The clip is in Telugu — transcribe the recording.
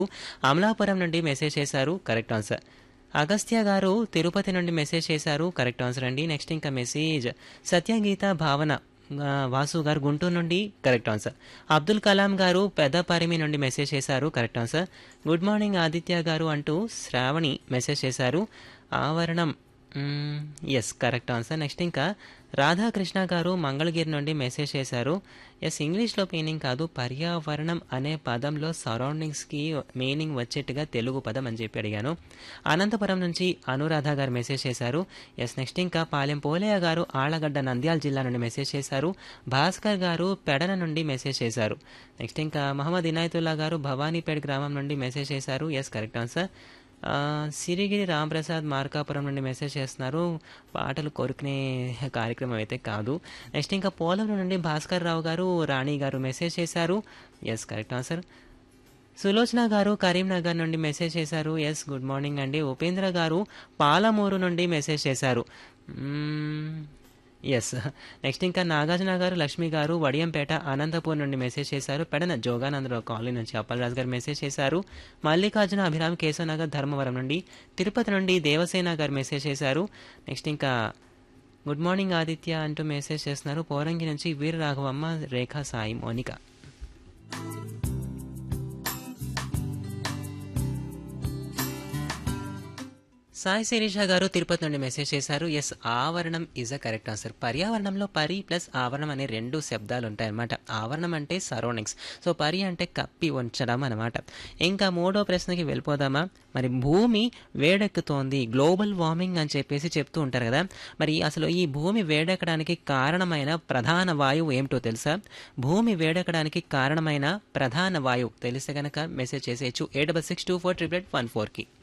అమలాపురం నుండి మెసేజ్ చేశారు కరెక్ట్ ఆన్సర్ అగస్త్య గారు తిరుపతి నుండి మెసేజ్ చేశారు కరెక్ట్ ఆన్సర్ అండి నెక్స్ట్ ఇంకా మెసేజ్ సత్యగీత భావన ఆ, వాసు గారు గుంటూరు నుండి కరెక్ట్ ఆన్సర్ అబ్దుల్ కలాం గారు పెద్దపరిమి నుండి మెసేజ్ చేశారు correct answer good morning Aditya గారు అంటూ శ్రావణి మెసేజ్ చేశారు ఆవరణం ఎస్ కరెక్ట్ ఆన్సర్ నెక్స్ట్ ఇంకా రాధాకృష్ణ గారు మంగళగిరి నుండి మెసేజ్ చేశారు ఎస్ ఇంగ్లీష్లో మీనింగ్ కాదు పర్యావరణం అనే పదంలో సరౌండింగ్స్కి మీనింగ్ వచ్చేట్టుగా తెలుగు పదం అని చెప్పి అడిగాను అనంతపురం నుంచి అనురాధ గారు మెసేజ్ చేశారు ఎస్ నెక్స్ట్ ఇంకా పాలెం పోలయ్య గారు ఆళ్లగడ్డ నంద్యాల జిల్లా నుండి మెసేజ్ చేశారు భాస్కర్ గారు పెడన నుండి మెసేజ్ చేశారు నెక్స్ట్ ఇంకా మహమ్మద్ ఇనాయతుల్లా గారు భవానీపేట్ గ్రామం నుండి మెసేజ్ చేశారు ఎస్ కరెక్ట్ ఆన్సర్ ఆ, సిరిగిరి రాంప్రసాద్ మార్కాపురం నుండి మెసేజ్ చేస్తున్నారు పాటలు కోరుకునే కార్యక్రమం అయితే కాదు నెక్స్ట్ ఇంకా పోలవరం నుండి భాస్కర్ రావు గారు రాణి గారు మెసేజ్ చేశారు ఎస్ కరెక్ట్ ఆన్సర్ సులోచన గారు కరీంనగర్ నుండి మెసేజ్ చేశారు ఎస్ గుడ్ మార్నింగ్ అండి ఉపేంద్ర గారు పాలమూరు నుండి మెసేజ్ చేశారు ఎస్ నెక్స్ట్ ఇంకా నాగార్జున గారు లక్ష్మి గారు వడియంపేట అనంతపూర్ నుండి మెసేజ్ చేశారు పెడన జోగానందరావు కాలనీ నుంచి అప్పలరాజు గారు మెసేజ్ చేశారు మల్లికార్జున అభిరామ్ కేశవనగర్ ధర్మవరం నుండి తిరుపతి నుండి దేవసేన గారు మెసేజ్ చేశారు నెక్స్ట్ ఇంకా గుడ్ మార్నింగ్ ఆదిత్య అంటూ మెసేజ్ చేస్తున్నారు పోరంగి నుంచి వీర రాఘవమ్మ రేఖా సాయి మోనిక సాయి శిరీష గారు తిరుపతి నుండి మెసేజ్ చేశారు ఎస్ ఆవరణం ఈజ్ అ కరెక్ట్ ఆన్సర్ పర్యావరణంలో పరి ప్లస్ ఆవరణం అనే రెండు శబ్దాలు ఉంటాయన్నమాట ఆవరణం అంటే సరౌండింగ్స్ సో పరి అంటే కప్పి ఉంచడం అనమాట ఇంకా మూడో ప్రశ్నకి వెళ్ళిపోదామా మరి భూమి వేడెక్కుతోంది గ్లోబల్ వార్మింగ్ అని చెప్పేసి చెప్తూ ఉంటారు కదా మరి అసలు ఈ భూమి వేడెక్కడానికి కారణమైన ప్రధాన వాయువు ఏమిటో తెలుసా భూమి వేడెక్కడానికి కారణమైన ప్రధాన వాయువు తెలిస్తే కనుక మెసేజ్ చేసేయచ్చు eight double six two four triple eight one ఫోర్కి